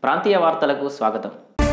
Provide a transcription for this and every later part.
ప్రాంతీయ వార్తలకు స్వాగతం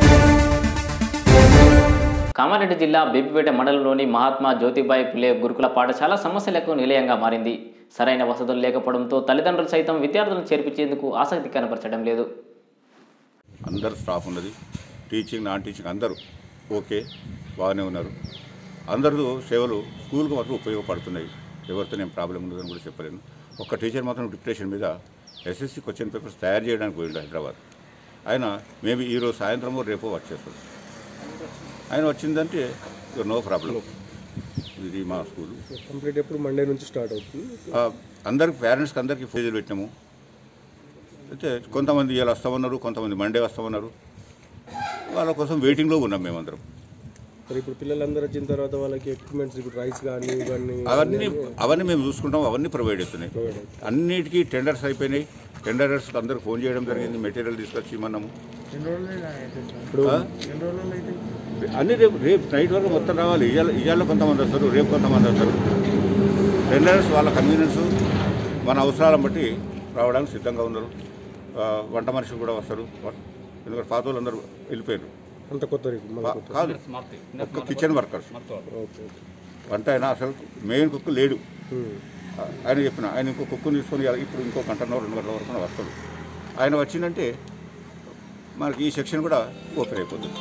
కామారెడ్డి జిల్లా బేబిపేట మండలంలోని మహాత్మా జ్యోతిబాయి పులే గురుకుల పాఠశాల సమస్యలకు నిలయంగా మారింది సరైన వసతులు లేకపోవడంతో తల్లిదండ్రులు సైతం విద్యార్థులను చేర్పించేందుకు ఆసక్తి కనపరచడం లేదు అందరు స్టాఫ్ ఉన్నది టీచింగ్ నాన్ టీచింగ్ అందరూ ఓకే బాగానే ఉన్నారు అందరూ సేవలు స్కూల్కి మాత్రం ఉపయోగపడుతున్నాయి ఎవరితో నేను ప్రాబ్లం ఉండదని కూడా చెప్పలేను ఒక్క టీచర్ మాత్రం డిప్రెషన్ మీద ఎస్ఎస్సి క్వశ్చన్ పేపర్స్ తయారు చేయడానికి పోయిండు హైదరాబాద్ ఆయన మేబీ ఈరోజు సాయంత్రమో రేపో వచ్చేస్తాడు ఆయన వచ్చిందంటే నో ప్రాబ్లం ఇది మా స్కూల్ కంప్లీట్ ఎప్పుడు మండే నుంచి స్టార్ట్ అవుతుంది అందరికి పేరెంట్స్కి అందరికీ ఫీజులు పెట్టినాము అయితే కొంతమంది ఇలా వస్తామన్నారు కొంతమంది మండే వస్తామన్నారు వాళ్ళ కోసం వెయిటింగ్లో ఉన్నాం మేమందరం మరి ఇప్పుడు పిల్లలందరూ వచ్చిన తర్వాత వాళ్ళకి ఎక్విప్మెంట్స్ ఇప్పుడు రైస్ కానీ ఇవన్నీ అవన్నీ అవన్నీ మేము చూసుకుంటాం అవన్నీ ప్రొవైడ్ అవుతున్నాయి ప్రొవైడ్ అవుతాయి అన్నిటికీ టెండర్స్ అయిపోయినాయి టెండర్స్ అందరూ ఫోన్ చేయడం జరిగింది మెటీరియల్ తీసుకొచ్చి ఇమ్మన్నాము ఇప్పుడు ఆ? అన్ని రేపు రేపు నైట్ వరకు మొత్తం రావాలి ఇవాళ ఇవాళ కొంతమంది వస్తారు రేపు కొంతమంది వస్తారు టెండర్స్ వాళ్ళ కన్వీనియన్స్ మన అవసరాలను బట్టి రావడానికి సిద్ధంగా ఉన్నారు ఆ, వంట మనుషులు కూడా వస్తారు వ- ఎందుకంటే పాత వాళ్ళందరూ వెళ్ళిపోయారు అంత కొత్త రేపు మన కా- కొత్త కాదు ఒక్క కిచెన్ వర్కర్స్ ఓకే ఓకే వంట అయినా అసలు మెయిన్ కుక్ లేడు ఉమ్. ఆ, ఆయన చెప్పిన ఆయన ఇంకో కుక్కుని తీసుకొని ఇవాళ ఇప్పుడు ఇంకో గంటన్నర రెండు గంటల వరకు వస్తాడు ఆయన వచ్చిందంటే మనకి ఈ సెక్షన్ కూడా ఓపెన్ అయిపోతుంది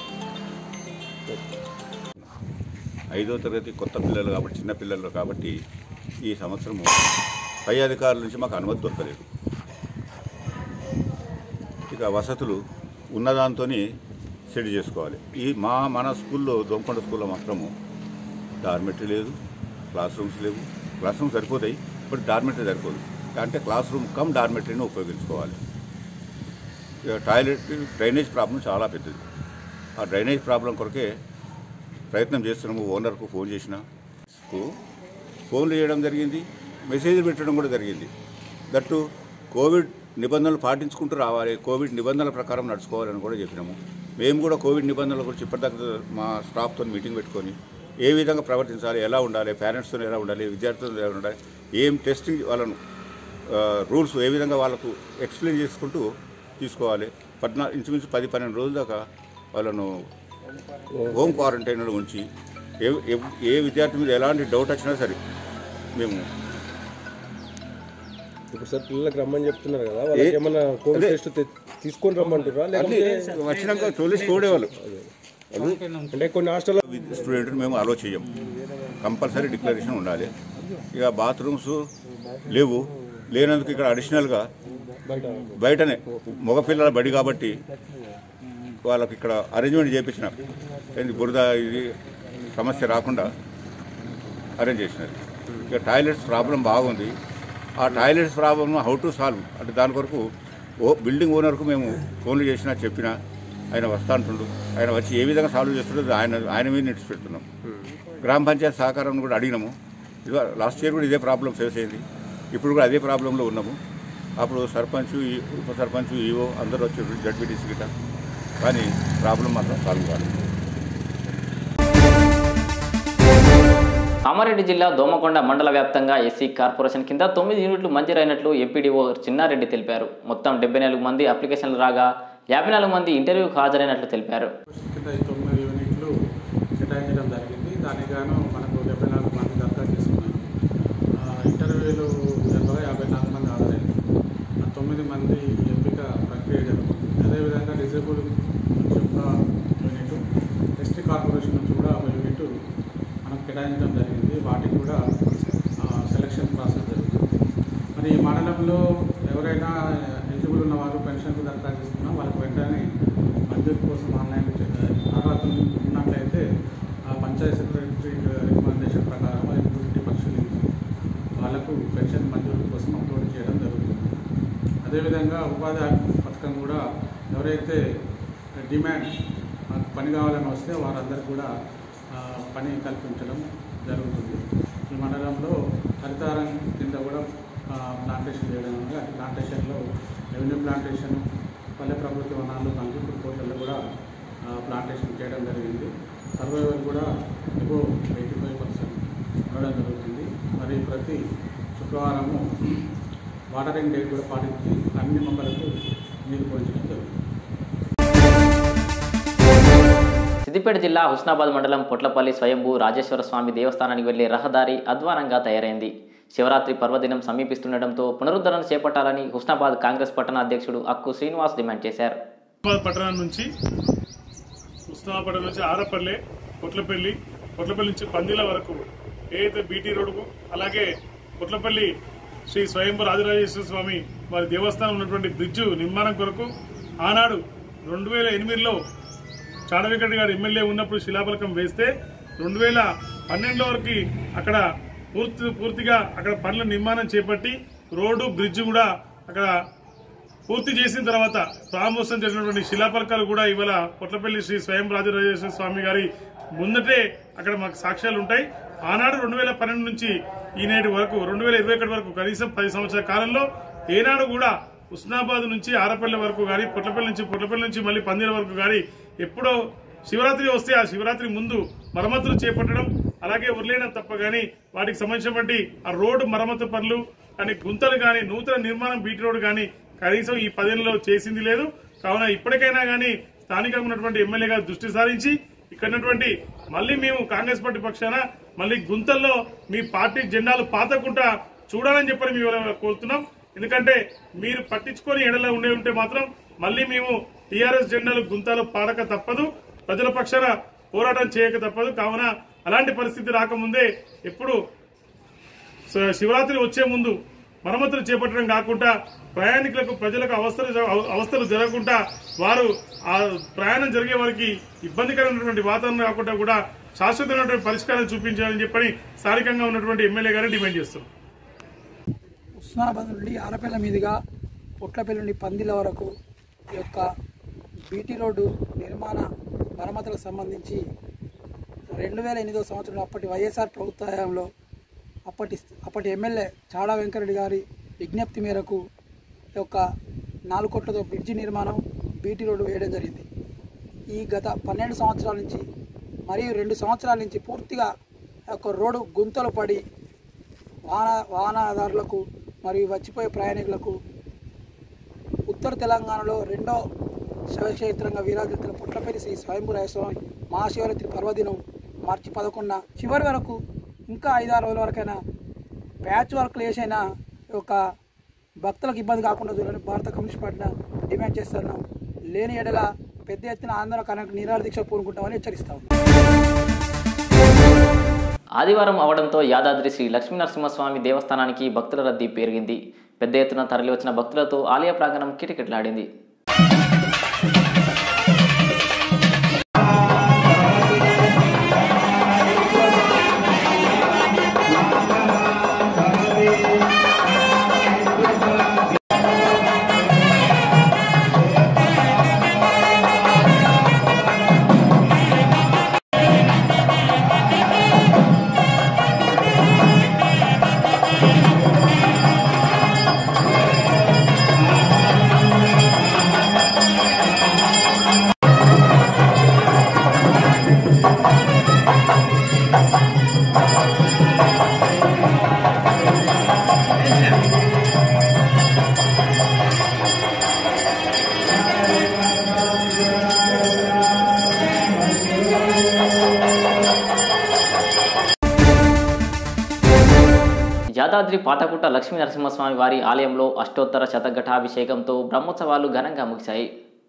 ఐదో తరగతి కొత్త పిల్లలు కాబట్టి చిన్న పిల్లలు కాబట్టి ఈ సంవత్సరము పై అధికారుల నుంచి మాకు అనుమతి దొరకలేదు ఇక వసతులు ఉన్నదాంతో సెట్ చేసుకోవాలి ఈ మా మన స్కూల్లో దోమకొండ స్కూల్లో మాత్రము డార్మెటరీ లేదు క్లాస్ రూమ్స్ లేవు క్లాస్ రూమ్స్ సరిపోతాయి బట్ డార్మెటరీ సరిపోదు అంటే క్లాస్ రూమ్ కమ్ డార్మెటరీని ఉపయోగించుకోవాలి ఇక టాయిలెట్ డ్రైనేజ్ ప్రాబ్లం చాలా పెద్దది ఆ డ్రైనేజ్ ప్రాబ్లం కొరకే ప్రయత్నం చేస్తున్నాము ఓనర్కు ఫోన్ చేసిన ఫోన్లు చేయడం జరిగింది మెసేజ్లు పెట్టడం కూడా జరిగింది దట్టు కోవిడ్ నిబంధనలు పాటించుకుంటూ రావాలి కోవిడ్ నిబంధనల ప్రకారం నడుచుకోవాలని కూడా చెప్పినాము మేము కూడా కోవిడ్ నిబంధనల గురించి ఇప్పటిదాకా మా స్టాఫ్తో మీటింగ్ పెట్టుకొని ఏ విధంగా ప్రవర్తించాలి ఎలా ఉండాలి పేరెంట్స్తో ఎలా ఉండాలి విద్యార్థులతో ఎలా ఉండాలి ఏం టెస్టింగ్ వాళ్ళను రూల్స్ ఏ విధంగా వాళ్ళకు ఎక్స్ప్లెయిన్ చేసుకుంటూ తీసుకోవాలి పద్నా ఇంచుమించు పది పన్నెండు రోజుల దాకా వాళ్ళను హోమ్ క్వారంటైన్లో ఉంచి ఏ ఏ- ఏ విద్యార్థి మీద ఎలాంటి డౌట్ వచ్చినా సరే మేము ఇప్పుడు సార్ పిల్లలకి రమ్మని చెప్తున్నారు కదా వాళ్ళకి ఏమన్నా కోవిడ్ టెస్ట్ తె- తీసుకొని రమ్మంటారా అన్ని లేకపోతే వచ్చినాక తోలేసి చూడేవాళ్ళు అంటే కొన్ని హాస్టల్లో స్టూడెంట్ని మేము అలో చేయం కంపల్సరీ డిక్లరేషన్ ఉండాలి ఇక బాత్రూమ్స్ లేవు లేనందుకు ఇక్కడ అడిషనల్గా బయట బయటనే మగపిల్లల బడి కాబట్టి వాళ్ళకి ఇక్కడ అరేంజ్మెంట్ చేయించిన ఏంది బురద ఇది సమస్య రాకుండా అరేంజ్ చేసినారు ఇక టాయిలెట్స్ ప్రాబ్లం బాగుంది ఆ toilets problem how to solve అంటే దాని కొరకు ఓ బిల్డింగ్ ఓనర్కు మేము ఫోన్లు చేసినా చెప్పినా ఆయన వస్తా అంటుండు ఆయన వచ్చి ఏ విధంగా సాల్వ్ చేస్తుండో ఆయన ఆయన మీద నెట్స్ పెడుతున్నాం గ్రామ పంచాయతీ సహకారం కూడా అడిగినాము ఇది లాస్ట్ ఇయర్ కూడా ఇదే ప్రాబ్లం ఫేస్ అయింది ఇప్పుడు కూడా అదే ప్రాబ్లంలో ఉన్నాము అప్పుడు సర్పంచ్ ఈ ఉప సర్పంచ్ ఈఓ అందరూ వచ్చారు జడ్పీటీసీ గిట్ట కానీ ప్రాబ్లం మాత్రం సాల్వ్ కాలేదు కామారెడ్డి జిల్లా దోమకొండ మండల వ్యాప్తంగా ఎస్సీ కార్పొరేషన్ కింద తొమ్మిది యూనిట్లు మంజూరైనట్లు ఎంపీడీఓ చిన్నారెడ్డి తెలిపారు మొత్తం డెబ్బై నాలుగు మంది అప్లికేషన్లు రాగా యాభై నాలుగు మంది ఇంటర్వ్యూకు హాజరైనట్లు తెలిపారు కింద ఈ తొమ్మిది యూనిట్లు కేటాయించడం జరిగింది దానికి గాను మనకు డెబ్బై నాలుగు మంది దరఖాస్తు చేసుకున్నారు ఆ, ఇంటర్వ్యూలు జరగగా యాభై నాలుగు మంది హాజరైంది ఆ తొమ్మిది మంది ఎంపిక ప్రక్రియ జరుగుతుంది అదేవిధంగా డిజేబుల్ నుంచి ఒక యూనిట్ ఎస్టీ కార్పొరేషన్ నుంచి కూడా ఒక యూనిట్ మనకు కేటాయించడం జరిగింది వాటికి కూడా ఆ, సెలక్షన్ ప్రాసెస్ జరుగుతుంది మరి ఈ మండలంలో ఎవరైనా ఎలిజిబుల్ ఉన్న వారు పెన్షన్కు దరఖాస్తు చేసుకున్నా వాళ్ళకి వెంటనే మంజూరు కోసం ఆన్లైన్ అర్హత ఉన్నట్లయితే ఆ పంచాయత్ సెక్రటరీ రికమెండేషన్ ప్రకారం ఎలిజిబిలిటీ పరిశీలించి వాళ్ళకు పెన్షన్ మంజూరు కోసం అప్లోడ్ చేయడం జరుగుతుంది అదేవిధంగా ఉపాధి హామీ పథకం కూడా ఎవరైతే డిమాండ్ మాకు పని కావాలని వస్తే వారందరికీ కూడా ఆ, పని కల్పించడం జరుగుతుంది ఈ మండలంలో హరితారం కింద కూడా ఆ, ప్లాంటేషన్ చేయడం ఉంది అటు ప్లాంటేషన్లో రెవెన్యూ ప్లాంటేషన్ పల్లె ప్రభుత్వ వనాలు కంప్యూటర్ పోర్టల్లో కూడా ఆ, ప్లాంటేషన్ చేయడం జరిగింది సర్వైవల్ కూడా ఎబో ఎయిటీ ఫైవ్ పర్సెంట్ ఉండడం జరుగుతుంది మరి ప్రతి శుక్రవారము వాటరింగ్ డేట్ కూడా పాటించి అన్ని మొక్కలకు నీరు పోయించడం జరుగుతుంది సిద్దిపేట జిల్లా హుస్నాబాద్ మండలం పొట్లపల్లి స్వయంభూ రాజేశ్వర స్వామి దేవస్థానానికి వెళ్లే రహదారి అధ్వానంగా తయారైంది శివరాత్రి పర్వదినం సమీపిస్తుండటంతో పునరుద్ధరణ చేపట్టాలని హుస్నాబాద్ కాంగ్రెస్ పట్టణ అధ్యక్షుడు అక్కు శ్రీనివాస్ డిమాండ్ చేశారు హైదరాబాద్ పట్టణం నుంచి ఉస్మానాపట్నం నుంచి ఆరపల్లి పొట్లపల్లి పొట్లపల్లి నుంచి పందిల వరకు ఏదైతే బీటీ రోడ్డుకు అలాగే పొట్లపల్లి శ్రీ స్వయంభూ రాజరాజేశ్వర స్వామి వారి దేవస్థానం ఉన్నటువంటి బ్రిడ్జు నిర్మాణం కొరకు ఆనాడు రెండు వేల ఎనిమిదిలో చాడవెంకట గారు ఎమ్మెల్యే ఉన్నప్పుడు శిలాఫలకం వేస్తే రెండు వేల పన్నెండులో వరకు అక్కడ పూర్తి పూర్తిగా అక్కడ పనుల నిర్మాణం చేపట్టి రోడ్డు బ్రిడ్జ్ కూడా అక్కడ పూర్తి చేసిన తర్వాత ప్రారంభోత్సవం జరిగినటువంటి శిలాపలకాలు కూడా ఇవాళ పొట్లపల్లి శ్రీ స్వయం రాజరాజేశ్వర స్వామి గారి ముందటే అక్కడ మాకు సాక్ష్యాలు ఉంటాయి ఆనాడు రెండు వేల పన్నెండు నుంచి ఈనాటి వరకు రెండు వేల ఇరవై ఒకటి వరకు కనీసం పది సంవత్సరాల కాలంలో ఏనాడు కూడా ఉస్నాబాద్ నుంచి ఆరపల్లి వరకు కానీ పొట్లపల్లి నుంచి పొట్లపల్లి నుంచి మళ్ళీ పందిల వరకు కానీ ఎప్పుడో శివరాత్రి వస్తే ఆ శివరాత్రి ముందు మరమ్మతులు చేపట్టడం అలాగే ఉర్లేయడం తప్ప గానీ వాటికి సంబంధించినటువంటి ఆ రోడ్డు మరమ్మతు పనులు కానీ గుంతలు కానీ నూతన నిర్మాణం బీటీ రోడ్డు కానీ కనీసం ఈ పదేళ్లలో చేసింది లేదు కావున ఇప్పటికైనా కానీ స్థానికంగా ఉన్నటువంటి ఎమ్మెల్యే గారు దృష్టి సారించి ఇక్కడ ఉన్నటువంటి మళ్ళీ మేము కాంగ్రెస్ పార్టీ పక్షాన మళ్ళీ గుంతల్లో మీ పార్టీ జెండాలు పాతకుండా చూడాలని చెప్పని మేము కోరుతున్నాం ఎందుకంటే మీరు పట్టించుకొని ఎడలో ఉండే ఉంటే మాత్రం మళ్ళీ మేము టీఆర్ఎస్ జెండాలు గుంతలు పాడక తప్పదు ప్రజల పక్షాన పోరాటం చేయక తప్పదు కావున అలాంటి పరిస్థితి రాకముందే ఎప్పుడు స- శివరాత్రి వచ్చే ముందు మరమ్మతులు చేపట్టడం కాకుండా ప్రయాణికులకు ప్రజలకు అవస్థలు జ- అవస్థలు జరగకుండా వారు ఆ ప్రయాణం జరిగే వారికి ఇబ్బందికరమైనటువంటి వాతావరణం కాకుండా కూడా శాశ్వతమైనటువంటి పరిష్కారం చూపించాలని చెప్పని స్థానికంగా ఉన్నటువంటి ఎమ్మెల్యే గారిని డిమాండ్ చేస్తున్నాం ఉస్మానాబాద్ నుండి ఆరపల్లి మీదుగా పుట్లపల్లి నుండి పందిల వరకు ఈ యొక్క బీటీ రోడ్డు నిర్మాణ మరమ్మతులకు సంబంధించి రెండు వేల ఎనిమిదో సంవత్సరంలో అప్పటి వైఎస్ఆర్ ప్రభుత్వ హయాంలో అప్పటి అప్పటి ఎమ్మెల్యే చాడా వెంకరెడ్డి గారి విజ్ఞప్తి మేరకు ఈ యొక్క నాలుగు కోట్లతో బ్రిడ్జి నిర్మాణం బీటీ రోడ్డు వేయడం జరిగింది ఈ గత పన్నెండు సంవత్సరాల నుంచి మరియు రెండు సంవత్సరాల నుంచి పూర్తిగా ఆ యొక్క రోడ్డు గుంతలు పడి వాహన వాహనదారులకు మరియు వచ్చిపోయే ప్రయాణికులకు ఉత్తర తెలంగాణలో రెండో శివక్షేత్రంగా విరాజిస్తున్న పుట్లపల్లి శ్రీ స్వయంభూ స్వామి మహాశివరాత్రి పర్వదినం మార్చి పదకొండున చివరి వరకు ఇంకా ఐదారు రోజుల వరకైనా ప్యాచ్ వర్క్లు వేసైనా ఈ యొక్క భక్తులకు ఇబ్బంది కాకుండా చూడాలని భారత కమ్యూనిస్ట్ పార్టీ డిమాండ్ చేస్తున్నాం లేని ఎడల పెద్ద ఎత్తున ఆందోళన కనుక నిరాహార దీక్ష పూనుకుంటామని హెచ్చరిస్తాం ఆదివారం అవడంతో యాదాద్రి శ్రీ లక్ష్మీ నరసింహస్వామి దేవస్థానానికి భక్తుల రద్దీ పెరిగింది పెద్ద ఎత్తున తరలివచ్చిన భక్తులతో ఆలయ ప్రాంగణం కిటకిటలాడింది యాదాద్రి పాతకుట్ట లక్ష్మీ నరసింహస్వామి వారి ఆలయంలో అష్టోత్తర శతఘటాభిషేకంతో బ్రహ్మోత్సవాలు ఘనంగా ముగిశాయి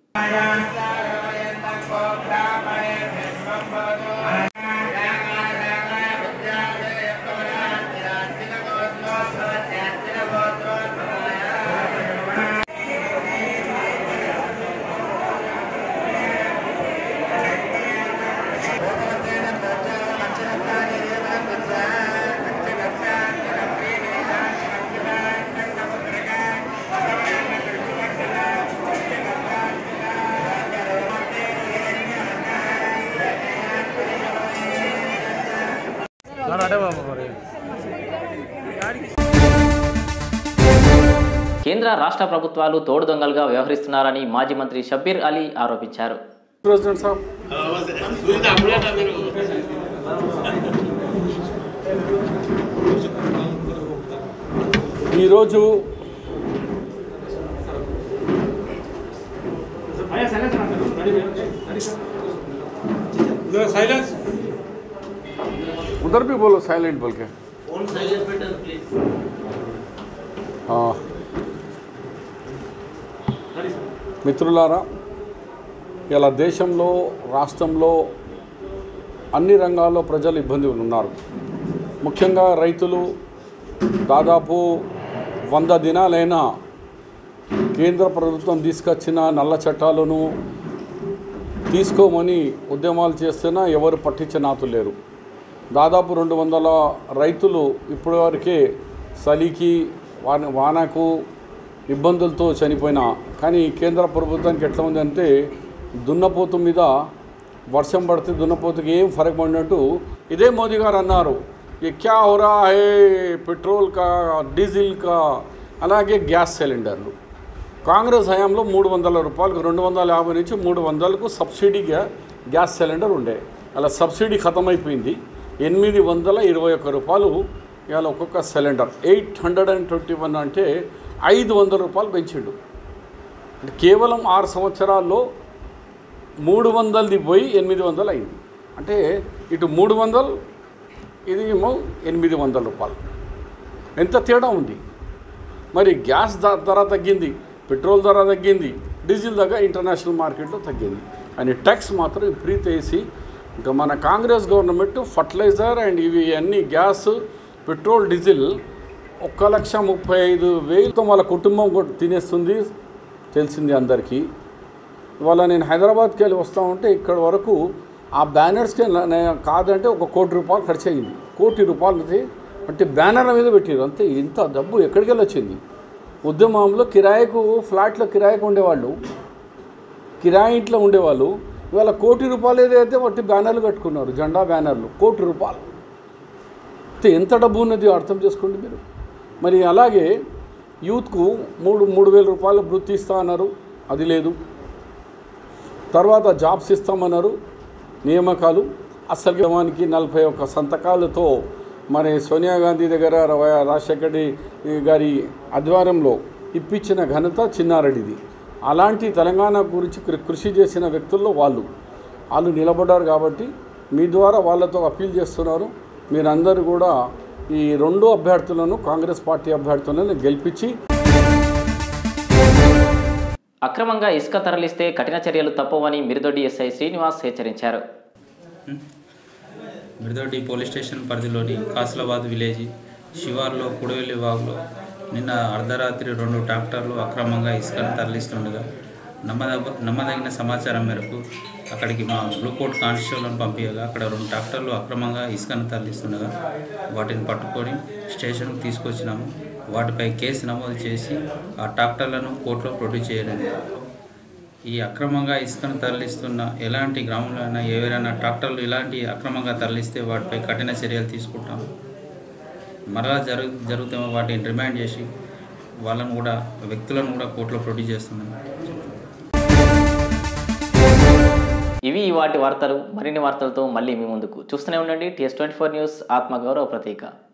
కేంద్ర రాష్ట్ర ప్రభుత్వాలు తోడు దొంగలుగా వ్యవహరిస్తున్నారని మాజీ మంత్రి షబ్బీర్ అలీ ఆరోపించారు ఈరోజు साइलेंस उधर भी बोलो साइलेंट बोल के हाँ మిత్రులారా ఇలా దేశంలో రాష్ట్రంలో అన్ని రంగాల్లో ప్రజలు ఇబ్బందులు ఉన్నారు ముఖ్యంగా రైతులు దాదాపు వంద దినాలైనా కేంద్ర ప్రభుత్వం తీసుకొచ్చిన నల్ల చట్టాలను తీసుకోమని ఉద్యమాలు చేస్తున్నా ఎవరు పట్టించనాతు లేరు దాదాపు రెండు వందల రైతులు ఇప్పటివరకే చలికి వాన వానకు ఇబ్బందులతో చనిపోయినా కానీ కేంద్ర ప్రభుత్వానికి ఎట్లా ఉందంటే దున్నపోతు మీద వర్షం పడితే దున్నపోతుకి ఏం ఫరక్ పడినట్టు ఇదే మోదీ గారు అన్నారు ఈ క్యా హోరా హే పెట్రోల్ కా డీజిల్ కా అలాగే గ్యాస్ సిలిండర్లు కాంగ్రెస్ హయాంలో మూడు వందల రూపాయలకు రెండు వందల యాభై నుంచి మూడు వందలకు సబ్సిడీగా గ్యాస్ సిలిండర్ ఉండే అలా సబ్సిడీ ఖతమైపోయింది ఎనిమిది వందల ఇరవై ఒక్క రూపాయలు ఇవాళ ఒక్కొక్క cylinder eight hundred and twenty one అంటే ఐదు వందల రూపాయలు పెంచిండు అంటే కేవలం ఆరు సంవత్సరాల్లో మూడు వందలది పోయి ఎనిమిది వందలు అయింది అంటే ఇటు మూడు వందలు ఇది ఏమో ఎనిమిది వందల రూపాయలు ఎంత తేడా ఉంది మరి గ్యాస్ ధ- ధర తగ్గింది పెట్రోల్ ధర తగ్గింది డీజిల్ ధర ఇంటర్నేషనల్ మార్కెట్లో తగ్గింది అని ట్యాక్స్ మాత్రం విపరీత వేసి ఇంకా మన కాంగ్రెస్ గవర్నమెంట్ ఫర్టిలైజర్ అండ్ ఇవి అన్ని గ్యాస్ పెట్రోల్ డీజిల్ ఒక్క లక్ష ముప్పై ఐదు వేలతో వాళ్ళ కుటుంబం కూడా తినేస్తుంది తెలిసింది అందరికీ ఇవాళ నేను హైదరాబాద్కి వెళ్ళి వస్తూ ఉంటే ఇక్కడ వరకు ఆ బ్యానర్స్కి నే- కాదంటే ఒక కోటి రూపాయలు ఖర్చు అయింది కోటి రూపాయలది అంటే బ్యానర్ల మీద పెట్టారు అంతే ఇంత డబ్బు ఎక్కడికి వెళ్ళి వచ్చింది ఉద్యమంలో కిరాయికు ఫ్లాట్లో కిరాయికి ఉండేవాళ్ళు కిరాయి ఇంట్లో ఉండేవాళ్ళు ఇవాళ కోటి రూపాయలు ఏదైతే వాటి బ్యానర్లు కట్టుకున్నారు జెండా బ్యానర్లు కోటి రూపాయలు అంటే ఎంత డబ్బు ఉన్నది అర్థం చేసుకోండి మీరు మరి అలాగే యూత్కు మూడు మూడు వేల రూపాయలు వృత్తి ఇస్తా అన్నారు అది లేదు తర్వాత జాబ్స్ ఇస్తామన్నారు నియామకాలు అసలు గ్రామానికి నలభై ఒక్క సంతకాలతో మరి సోనియా గాంధీ దగ్గర ర- రాజశేఖర రెడ్డి గారి ఆధ్వర్యంలో ఇప్పించిన ఘనత చిన్నారెడ్డిది అలాంటి తెలంగాణ గురించి కృ- కృషి చేసిన వ్యక్తుల్లో వాళ్ళు వాళ్ళు నిలబడ్డారు కాబట్టి మీ ద్వారా వాళ్ళతో అప్పీల్ చేస్తున్నారు మీరందరూ కూడా ఈ రెండు అభ్యర్థులను కాంగ్రెస్ పార్టీ అభ్యర్థులను గెలిపించి అక్రమంగా ఇసుక తరలిస్తే కఠిన చర్యలు తప్పవని మిరుదొడ్డి ఎస్ఐ శ్రీనివాస్ హెచ్చరించారు మిర్దోటి పోలీస్ స్టేషన్ పరిధిలోని కాసిలాబాద్ విలేజ్ శివార్లో కుడవెల్లి వాగులో నిన్న అర్ధరాత్రి రెండు ట్రాక్టర్లు అక్రమంగా ఇసుకను తరలిస్తుండగా నమ్మదగ నమ్మదగిన సమాచారం మేరకు అక్కడికి మా బ్లూకోట్ కానిస్టేబుల్ని పంపించగా అక్కడ రెండు ట్రాక్టర్లు అక్రమంగా ఇసుకను తరలిస్తుండగా వాటిని పట్టుకొని స్టేషన్కి తీసుకొచ్చినాము వాటిపై కేసు నమోదు చేసి ఆ ట్రాక్టర్లను కోర్టులో ప్రొడ్యూస్ చేయలేదు ఈ అక్రమంగా ఇసుకను తరలిస్తున్న ఎలాంటి గ్రామంలో అయినా ఎవరైనా ట్రాక్టర్లు ఇలాంటి అక్రమంగా తరలిస్తే వాటిపై కఠిన చర్యలు తీసుకుంటాం మరలా జరుగు జరుగుతామో వాటిని రిమాండ్ చేసి వాళ్ళను కూడా వ్యక్తులను కూడా కోర్టులో ప్రొడ్యూస్ చేస్తున్నాం ఇవి వాటి వార్తలు మరిన్ని వార్తలతో మళ్ళీ మీ ముందుకు చూస్తూనే ఉండండి టీఎస్ ట్వంటీ ఫోర్ న్యూస్ ఆత్మగౌరవ ప్రతీక